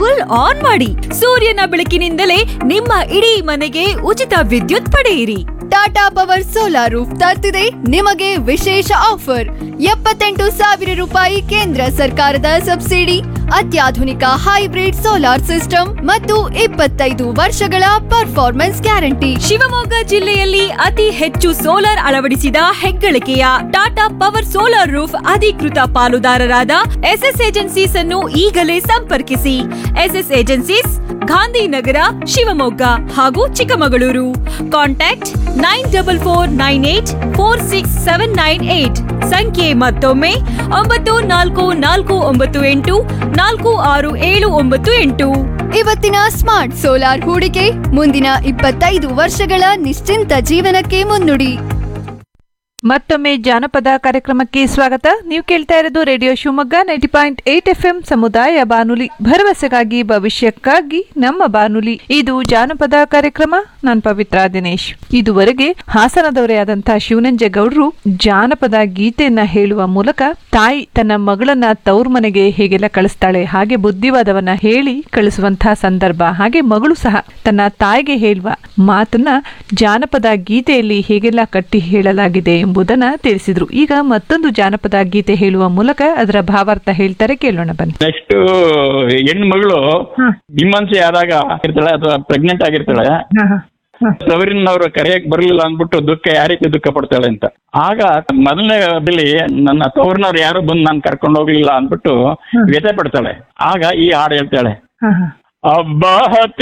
full on ಮಾಡಿ ಸೂರ್ಯನ ಬೆಳಕಿನಿಂದಲೇ ನಿಮ್ಮ ಇಡೀ ಮನೆಗೆ ಉಚಿತ ವಿದ್ಯುತ್ ಪಡೆಯಿರಿ ಟಾಟಾ ಪವರ್ ಸೋಲಾರ್ ರೂಫ್ ತರ್ತಿದೆ ನಿಮಗೆ ವಿಶೇಷ ಆಫರ್ ಎಪ್ಪತ್ತೆಂಟು ಸಾವಿರ ರೂಪಾಯಿ ಕೇಂದ್ರ ಸರ್ಕಾರದ ಸಬ್ಸಿಡಿ ಅತ್ಯಾಧುನಿಕ ಹೈಬ್ರಿಡ್ ಸೋಲಾರ್ ಸಿಸ್ಟಮ್ ಮತ್ತು ಇಪ್ಪತ್ತೈದು ವರ್ಷಗಳ ಪರ್ಫಾರ್ಮೆನ್ಸ್ ಗ್ಯಾರಂಟಿ ಶಿವಮೊಗ್ಗ ಜಿಲ್ಲೆಯಲ್ಲಿ ಅತಿ ಹೆಚ್ಚು ಸೋಲಾರ್ ಅಳವಡಿಸಿದ ಹೆಗ್ಗಳಿಕೆಯ ಟಾಟಾ ಪವರ್ ಸೋಲಾರ್ ರೂಫ್ ಅಧಿಕೃತ ಪಾಲುದಾರರಾದ ಎಸ್ಎಸ್ ಏಜೆನ್ಸೀಸ್ ಅನ್ನು ಈಗಲೇ ಸಂಪರ್ಕಿಸಿ ಎಸ್ಎಸ್ ಏಜೆನ್ಸೀಸ್ ಗಾಂಧಿನಗರ ಶಿವಮೊಗ್ಗ ಹಾಗೂ Chikkamagaluru contact nine double four nine eight four six seven nine eight ಸಂಖ್ಯೆ ಮತ್ತೊಮ್ಮೆ ಒಂಬತ್ತು ನಾಲ್ಕು ನಾಲ್ಕು ಒಂಬತ್ತು ಎಂಟು ನಾಲ್ಕು ಆರು ಏಳು ಒಂಬತ್ತು ಎಂಟು ಇವತ್ತಿನ ಸ್ಮಾರ್ಟ್ ಸೋಲಾರ್ ಹೂಡಿಕೆ ಮುಂದಿನ ಇಪ್ಪತ್ತೈದು ವರ್ಷಗಳ ನಿಶ್ಚಿಂತ ಜೀವನಕ್ಕೆ ಮುನ್ನುಡಿ ಮತ್ತೊಮ್ಮೆ ಜಾನಪದ ಕಾರ್ಯಕ್ರಮಕ್ಕೆ ಸ್ವಾಗತ ನೀವು ಕೇಳ್ತಾ ಇರೋದು radio Shivamogga ninety point eight F M ಸಮುದಾಯ ಬಾನುಲಿ ಭರವಸೆಗಾಗಿ ಭವಿಷ್ಯಕ್ಕಾಗಿ ನಮ್ಮ ಬಾನುಲಿ ಇದು ಜಾನಪದ ಕಾರ್ಯಕ್ರಮ ನಾನ್ ಪವಿತ್ರ ದಿನೇಶ್ ಇದುವರೆಗೆ ಹಾಸನದವರೇ ಆದಂತಹ ಶಿವನಂಜೇಗೌಡರು ಜಾನಪದ ಗೀತೆಯನ್ನ ಹೇಳುವ ಮೂಲಕ ತಾಯಿ ತನ್ನ ಮಗಳನ್ನ ತವ್ರ ಮನೆಗೆ ಹೇಗೆಲ್ಲ ಕಳಿಸ್ತಾಳೆ ಹಾಗೆ ಬುದ್ಧಿವಾದವನ್ನ ಹೇಳಿ ಕಳಿಸುವಂತಹ ಸಂದರ್ಭ ಹಾಗೆ ಮಗಳು ಸಹ ತನ್ನ ತಾಯಿಗೆ ಹೇಳುವ ಮಾತನ್ನ ಜಾನಪದ ಗೀತೆಯಲ್ಲಿ ಹೇಗೆಲ್ಲ ಕಟ್ಟಿ ಹೇಳಲಾಗಿದೆ ಎಂಬುದನ್ನ ತಿಳಿಸಿದ್ರು ಈಗ ಮತ್ತೊಂದು ಜಾನಪದ ಗೀತೆ ಹೇಳುವ ಮೂಲಕ ಅದರ ಭಾವಾರ್ಥ ಹೇಳ್ತಾರೆ ಕೇಳೋಣ ಬನ್ನಿ ನೆಕ್ಸ್ಟ್ ಹೆಣ್ಣು ಮಗಳು ಬಿಮ್ಮನ್ಸಿ ಆದಾಗ ಇರ್ತಾಳೆ ಅಥವಾ ಪ್ರೆಗ್ನೆಂಟ್ ಆಗಿರ್ತಾಳೆ ತವರಿನವ್ರು ಕರೆಯಕ್ ಬರ್ಲಿಲ್ಲ ಅಂದ್ಬಿಟ್ಟು ದುಃಖ ಯಾವ ರೀತಿ ದುಃಖ ಪಡ್ತಾಳೆ ಅಂತ ಆಗ ಮೊದಲನೇ ಬೆಲಿ ನನ್ನ ತವರಿನವ್ರು ಯಾರು ಬಂದು ನಾನು ಕರ್ಕೊಂಡು ಹೋಗ್ಲಿಲ್ಲ ಅಂದ್ಬಿಟ್ಟು ವ್ಯಥೆ ಪಡ್ತಾಳೆ ಆಗ ಈ ಹಾಡು ಹೇಳ್ತಾಳೆ ಅಬ್ಬಾ